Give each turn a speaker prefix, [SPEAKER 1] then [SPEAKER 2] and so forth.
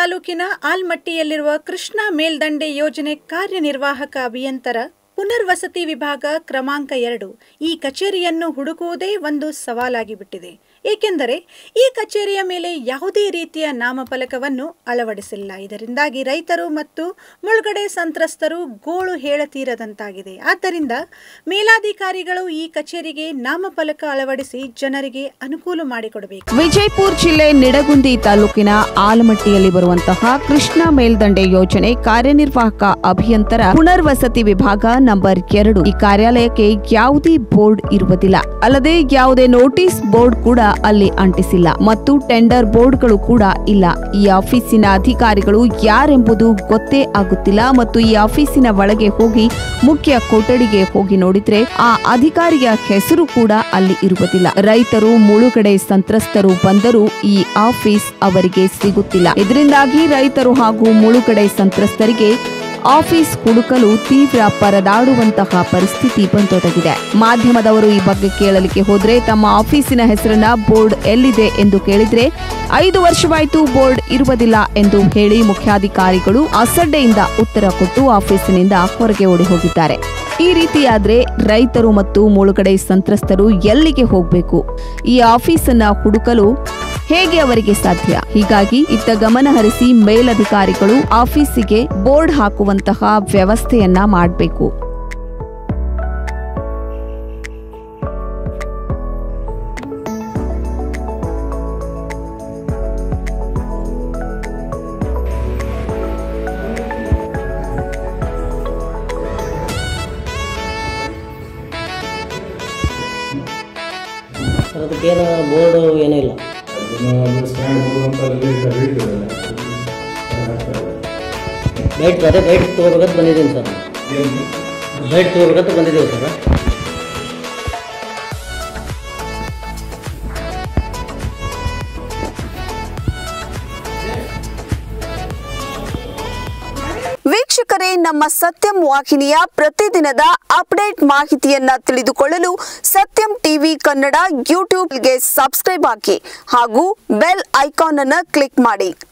[SPEAKER 1] ತಾಲೂಕಿನ ಆಲ್ಮಟ್ಟಿಯಲ್ಲಿರುವ ಕೃಷ್ಣಾ ಮೇಲ್ದಂಡೆ ಯೋಜನೆ ಕಾರ್ಯನಿರ್ವಾಹಕ ಅಭಿಯಂತರ ಪುನರ್ವಸತಿ ವಿಭಾಗ ಕ್ರಮಾಂಕ ಎರಡು ಈ ಕಚೇರಿಯನ್ನು ಹುಡುಕುವುದೇ ಒಂದು ಸವಾಲಾಗಿ ಬಿಟ್ಟಿದೆ ಏಕೆಂದರೆ ಈ ಕಚೇರಿಯ ಮೇಲೆ ಯಾವುದೇ ರೀತಿಯ ನಾಮಫಲಕವನ್ನು ಅಳವಡಿಸಿಲ್ಲ ಇದರಿಂದಾಗಿ ರೈತರು ಮತ್ತು ಮುಳುಗಡೆ ಸಂತ್ರಸ್ತರು ಗೋಳು ಹೇಳತೀರದಂತಾಗಿದೆ ಆದ್ದರಿಂದ ಮೇಲಾಧಿಕಾರಿಗಳು ಈ ಕಚೇರಿಗೆ ನಾಮಫಲಕ ಅಳವಡಿಸಿ ಜನರಿಗೆ ಅನುಕೂಲ ಮಾಡಿಕೊಡಬೇಕು
[SPEAKER 2] ವಿಜಯಪುರ ಜಿಲ್ಲೆ ನಿಡಗುಂದಿ ತಾಲೂಕಿನ ಆಲಮಟ್ಟಿಯಲ್ಲಿ ಬರುವಂತಹ ಕೃಷ್ಣ ಮೇಲ್ದಂಡೆ ಯೋಜನೆ ಕಾರ್ಯನಿರ್ವಾಹಕ ಅಭಿಯಂತರ ಪುನರ್ವಸತಿ ವಿಭಾಗ ನಂಬರ್ ಎರಡು ಈ ಕಾರ್ಯಾಲಯಕ್ಕೆ ಯಾವುದೇ ಬೋರ್ಡ್ ಇರುವುದಿಲ್ಲ ಅಲ್ಲದೆ ಯಾವುದೇ ನೋಟಿಸ್ ಬೋರ್ಡ್ ಕೂಡ ಅಲ್ಲಿ ಅಂಟಿಸಿಲ್ಲ ಮತ್ತು ಟೆಂಡರ್ ಬೋರ್ಡ್ಗಳು ಕೂಡ ಇಲ್ಲ ಈ ಆಫೀಸಿನ ಅಧಿಕಾರಿಗಳು ಯಾರೆಂಬುದು ಗೊತ್ತೇ ಆಗುತ್ತಿಲ್ಲ ಮತ್ತು ಈ ಆಫೀಸಿನ ಒಳಗೆ ಹೋಗಿ ಮುಖ್ಯ ಕೊಠಡಿಗೆ ಹೋಗಿ ನೋಡಿದ್ರೆ ಆ ಅಧಿಕಾರಿಯ ಹೆಸರು ಕೂಡ ಅಲ್ಲಿ ಇರುವುದಿಲ್ಲ ರೈತರು ಮುಳುಗಡೆ ಸಂತ್ರಸ್ತರು ಬಂದರೂ ಈ ಆಫೀಸ್ ಅವರಿಗೆ ಸಿಗುತ್ತಿಲ್ಲ ಇದರಿಂದಾಗಿ ರೈತರು ಹಾಗೂ ಮುಳುಗಡೆ ಸಂತ್ರಸ್ತರಿಗೆ ಆಫೀಸ್ ಹುಡುಕಲು ತೀವ್ರ ಪರದಾಡುವಂತಹ ಪರಿಸ್ಥಿತಿ ಬಂದೊದಗಿದೆ ಮಾಧ್ಯಮದವರು ಈ ಬಗ್ಗೆ ಕೇಳಲಿಕ್ಕೆ ಹೋದ್ರೆ ತಮ್ಮ ಆಫೀಸಿನ ಹೆಸರನ್ನ ಬೋರ್ಡ್ ಎಲ್ಲಿದೆ ಎಂದು ಕೇಳಿದ್ರೆ ಐದು ವರ್ಷವಾಯಿತು ಬೋರ್ಡ್ ಇರುವುದಿಲ್ಲ ಎಂದು ಹೇಳಿ ಮುಖ್ಯಾಧಿಕಾರಿಗಳು ಅಸಡ್ಡೆಯಿಂದ ಉತ್ತರ ಕೊಟ್ಟು ಆಫೀಸಿನಿಂದ ಹೊರಗೆ ಓಡಿ ಹೋಗಿದ್ದಾರೆ ಈ ರೀತಿಯಾದ್ರೆ ರೈತರು ಮತ್ತು ಮುಳುಗಡೆ ಸಂತ್ರಸ್ತರು ಎಲ್ಲಿಗೆ ಹೋಗಬೇಕು ಈ ಆಫೀಸನ್ನ ಹುಡುಕಲು ಹೇಗೆ ಅವರಿಗೆ ಸಾಧ್ಯ ಹೀಗಾಗಿ ಇತ್ತ ಗಮನ ಹರಿಸಿ ಮೇಲಧಿಕಾರಿಗಳು ಆಫೀಸಿಗೆ ಬೋರ್ಡ್ ಹಾಕುವಂತಹ ವ್ಯವಸ್ಥೆಯನ್ನ ಮಾಡಬೇಕು
[SPEAKER 3] ಸರ್ ಅದಕ್ಕೇನು ಬೋರ್ಡು ಏನೂ ಇಲ್ಲ
[SPEAKER 4] ಅದನ್ನ ಸ್ಟ್ಯಾಂಡ್ ಬೋರ್ಡ್ ಅಂತ ಅಲ್ಲಿ ಹೇಳ್ತಿದ್ದಾರೆ
[SPEAKER 3] ಬೈಟ್ ಅದೇ ಬೈಟ್ ತೊಗೋಬೇಕಂತ ಬಂದಿದ್ದೀನಿ ಸರ್
[SPEAKER 4] ಏನು
[SPEAKER 3] ಬೈಟ್ ತೊಗೋಬೇಕಂತ ಬಂದಿದ್ದೀವಿ ಸರ್
[SPEAKER 2] ವೀಕ್ಷಕರೇ ನಮ್ಮ ಸತ್ಯಂ ವಾಹಿನಿಯ ಪ್ರತಿದಿನದ ಅಪ್ಡೇಟ್ ಮಾಹಿತಿಯನ್ನ ತಿಳಿದುಕೊಳ್ಳಲು ಸತ್ಯಂ ಟಿವಿ ಕನ್ನಡ ಯೂಟ್ಯೂಬ್ಗೆ ಸಬ್ಸ್ಕ್ರೈಬ್ ಹಾಕಿ ಹಾಗೂ ಬೆಲ್ ಐಕಾನ್ ಅನ್ನು ಕ್ಲಿಕ್ ಮಾಡಿ